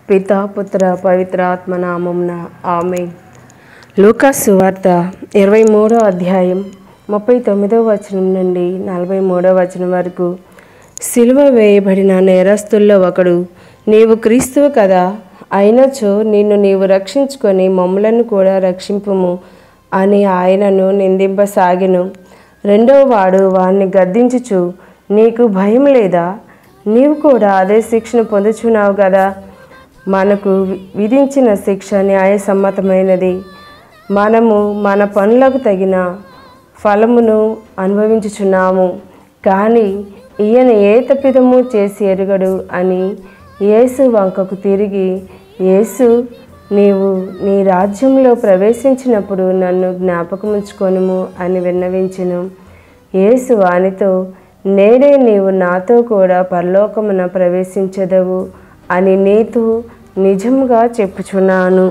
పితా పుత్ర పవిత్ర ఆత్మ నామమున ఆమె లూకాసు వార్త ఇరవై మూడో అధ్యాయం ముప్పై తొమ్మిదో వచనం నుండి నలభై మూడో వచనం వరకు సిలువ వేయబడిన నేరస్తుల్లో ఒకడు నీవు క్రీస్తువు కదా అయినచో నిన్ను నీవు రక్షించుకొని మమ్ములను కూడా రక్షింపుము అని ఆయనను నిందింపసాగెను రెండవ వాడు వాణ్ణి గద్దించుచు నీకు భయం లేదా నీవు కూడా అదే శిక్షను పొందుచున్నావు కదా మనకు విధించిన శిక్ష న్యాయసమ్మతమైనది మనము మన పనులకు తగిన ఫలమును అనుభవించుచున్నాము కానీ ఈయన ఏ తప్పిదము చేసి ఎరుగడు అని యేసు వంకకు తిరిగి యేసు నీవు నీ రాజ్యంలో ప్రవేశించినప్పుడు నన్ను జ్ఞాపకముంచుకొనుము అని విన్నవించెను యేసు వానితో నేనే నీవు నాతో కూడా పరలోకమున ప్రవేశించదవు అని నీతో నిజముగా చెప్పుచున్నాను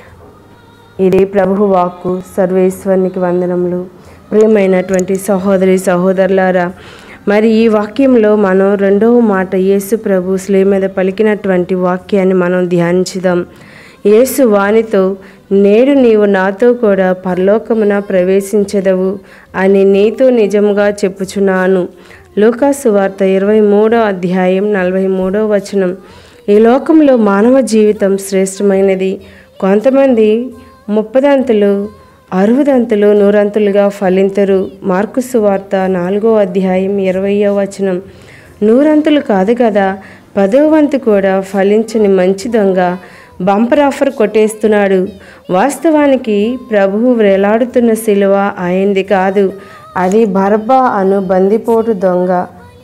ఇది ప్రభు వాక్కు సర్వేశ్వరునికి వందనములు ప్రియమైనటువంటి సహోదరి సహోదరులారా మరి ఈ వాక్యంలో మనం రెండవ మాట యేసు ప్రభు స్లే మీద పలికినటువంటి వాక్యాన్ని మనం ధ్యానించుదాం యేసు వానితో నేడు నీవు నాతో కూడా పరలోకమున ప్రవేశించదవు అని నీతో నిజముగా చెప్పుచున్నాను లూకాసు వార్త ఇరవై మూడో అధ్యాయం నలభై మూడో వచనం ఈ లోకంలో మానవ జీవితం శ్రేష్టమైనది కొంతమంది ముప్పదంతులు అరువదంతులు నూరంతులుగా ఫలింతరు మార్కుసు వార్త నాలుగో అధ్యాయం ఇరవయో వచనం నూరంతులు కాదు కదా పదో వంతు కూడా ఫలించని మంచి దొంగ బంపర్ ఆఫర్ కొట్టేస్తున్నాడు వాస్తవానికి ప్రభువు వేలాడుతున్న శిలువ అయింది కాదు అది బర్బా అను బందిపోటు దొంగ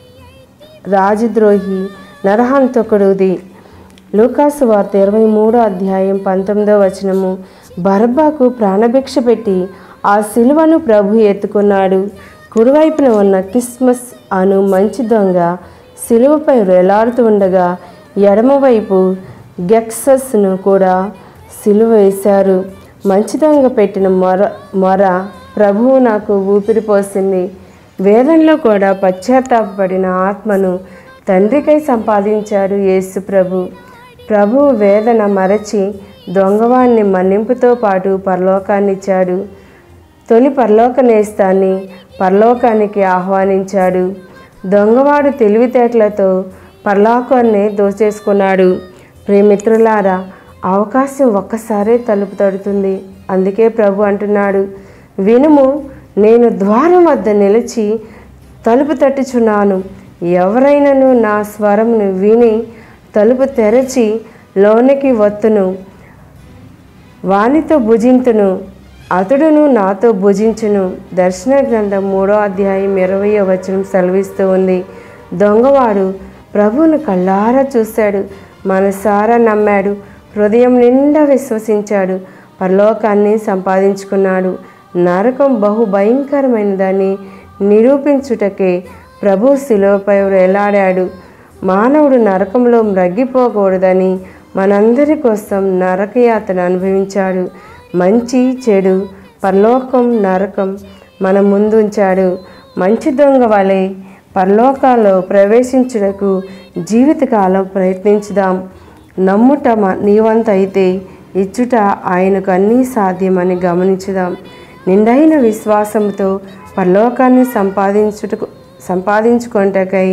రాజద్రోహి నరహంతకుడుది లూకాసు వార్త ఇరవై మూడో అధ్యాయం పంతొమ్మిదో వచనము బరబ్బాకు ప్రాణభిక్ష పెట్టి ఆ శిలువను ప్రభు ఎత్తుకున్నాడు కుడివైపున ఉన్న కిస్మస్ అను మంచి దొంగ శిలువపై వేలాడుతూ ఉండగా ఎడమవైపు గెక్సస్ను కూడా సిలువ వేశారు మంచి దొంగ పెట్టిన మొర మొర ప్రభువు నాకు ఊపిరి పోసింది వేదంలో కూడా పశ్చాత్తాపడిన ఆత్మను తండ్రికై సంపాదించాడు యేసు ప్రభు ప్రభు వేదన మరచి దొంగవాణ్ణి మన్నింపుతో పాటు పరలోకాన్నిచ్చాడు తొలి పరలోక నేస్తాన్ని పరలోకానికి ఆహ్వానించాడు దొంగవాడు తెలివితేటలతో పరలోకాన్ని దోచేసుకున్నాడు ప్రియమిత్రులారా అవకాశం ఒక్కసారే తలుపు తడుతుంది అందుకే ప్రభు అంటున్నాడు వినుము నేను ద్వారం వద్ద నిలిచి తలుపు తట్టుచున్నాను ఎవరైనను నా స్వరమును విని తలుపు తెరచి లోనికి వత్తును వానితో భుజింతును అతడును నాతో భుజించును దర్శన గ్రంథం మూడో అధ్యాయం ఇరవయో వచనం సెలవిస్తూ ఉంది దొంగవాడు ప్రభువును కళ్ళారా చూశాడు మనసారా నమ్మాడు హృదయం నిండా విశ్వసించాడు పరలోకాన్ని సంపాదించుకున్నాడు నరకం బహు భయంకరమైనదని నిరూపించుటకే ప్రభు శిలువపై వేలాడాడు మానవుడు నరకంలో మ్రగ్గిపోకూడదని మనందరి కోసం నరకయాతను అనుభవించాడు మంచి చెడు పరలోకం నరకం మన ముందుంచాడు మంచి దొంగ వలె పరలోకాల్లో ప్రవేశించుటకు జీవితకాలం ప్రయత్నించుదాం నమ్ముట మ- నీవంత అయితే ఇచ్చుట ఆయనకు అన్నీ సాధ్యమని గమనించుదాం నిండైన విశ్వాసంతో పరలోకాన్ని సంపాదించుటకు సంపాదించుకొంటకై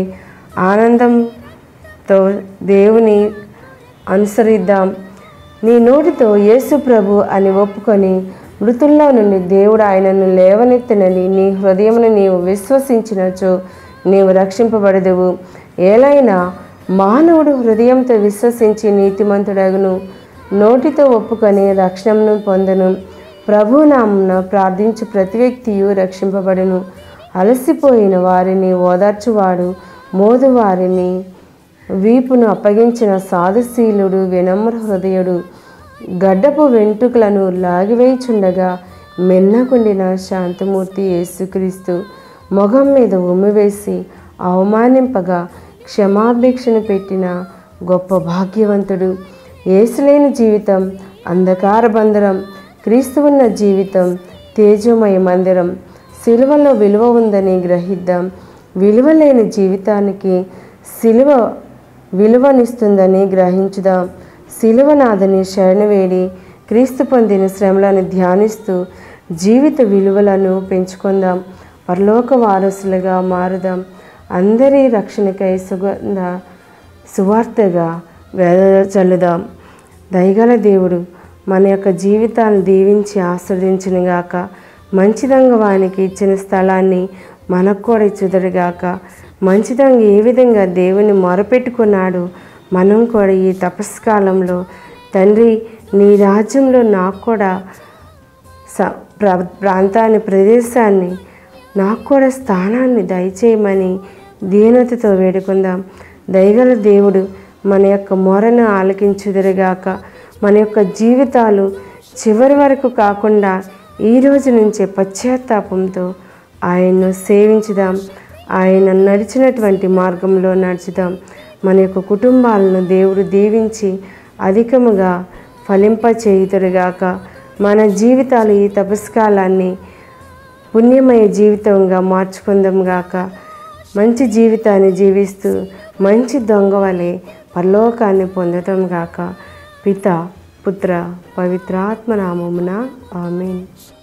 ఆనందంతో దేవుని అనుసరిద్దాం నీ నోటితో యేసు ప్రభు అని ఒప్పుకొని మృతుల్లో నుండి దేవుడు ఆయనను లేవనెత్తనని నీ హృదయమును నీవు విశ్వసించినచో నీవు రక్షింపబడదువు ఏలైనా మానవుడు హృదయంతో విశ్వసించి నీతిమంతుడగును నోటితో ఒప్పుకొని రక్షణను పొందను ప్రభునామున ప్రార్థించు ప్రతి వ్యక్తియు రక్షింపబడును అలసిపోయిన వారిని ఓదార్చువాడు మోదు వారిని వీపును అప్పగించిన సాధుశీలుడు వినమ్ర హృదయుడు గడ్డపు వెంట్రుకలను లాగివేయుచుండగా మెన్నకుండిన శాంతమూర్తి యేసుక్రీస్తు మొగం మీద ఉమ్మివేసి అవమానింపగా క్షమాభిక్షను పెట్టిన గొప్ప భాగ్యవంతుడు యేసులేని జీవితం అంధకార బంధరం క్రీస్తు ఉన్న జీవితం తేజోమయ మందిరం సిలువలో విలువ ఉందని గ్రహిద్దాం విలువ లేని జీవితానికి సిలువ విలువనిస్తుందని గ్రహించుదాం శిలువనాథని శరణవేడి క్రీస్తు పొందిన శ్రమలను ధ్యానిస్తూ జీవిత విలువలను పెంచుకుందాం పరలోక వారసులుగా మారుదాం అందరి రక్షణకై సుగంధ సువార్తగా వెదజల్లుదాం దయగల దేవుడు మన యొక్క జీవితాలను దీవించి ఆస్వాదించిన గాక మంచిదంగా వానికి ఇచ్చిన స్థలాన్ని మనకు కూడా ఇచ్చుదరుగాక మంచిదంగా ఏ విధంగా దేవుని మొరపెట్టుకున్నాడు మనం కూడా ఈ తపస్కాలంలో తండ్రి నీ రాజ్యంలో నాకు కూడా స ప్ర- ప్రాంతాన్ని ప్రదేశాన్ని నాకు కూడా స్థానాన్ని దయచేయమని దీనతతో వేడుకుందాం దయగల దేవుడు మన యొక్క మొరను ఆలకించుదురుగాక మన యొక్క జీవితాలు చివరి వరకు కాకుండా ఈ రోజు నుంచే పశ్చాత్తాపంతో ఆయన్ను సేవించుదాం ఆయన నడిచినటువంటి మార్గంలో నడుచుదాం మన యొక్క కుటుంబాలను దేవుడు దీవించి అధికముగా ఫలింపచేయుదురుగాక మన జీవితాలు ఈ తపస్కాలాన్ని పుణ్యమయ జీవితంగా మార్చుకుందాం గాక మంచి జీవితాన్ని జీవిస్తూ మంచి దొంగ వలె పరలోకాన్ని పొందటం గాక పిత పుత్ర పవిత్రాత్మ నామమున ఆమెన్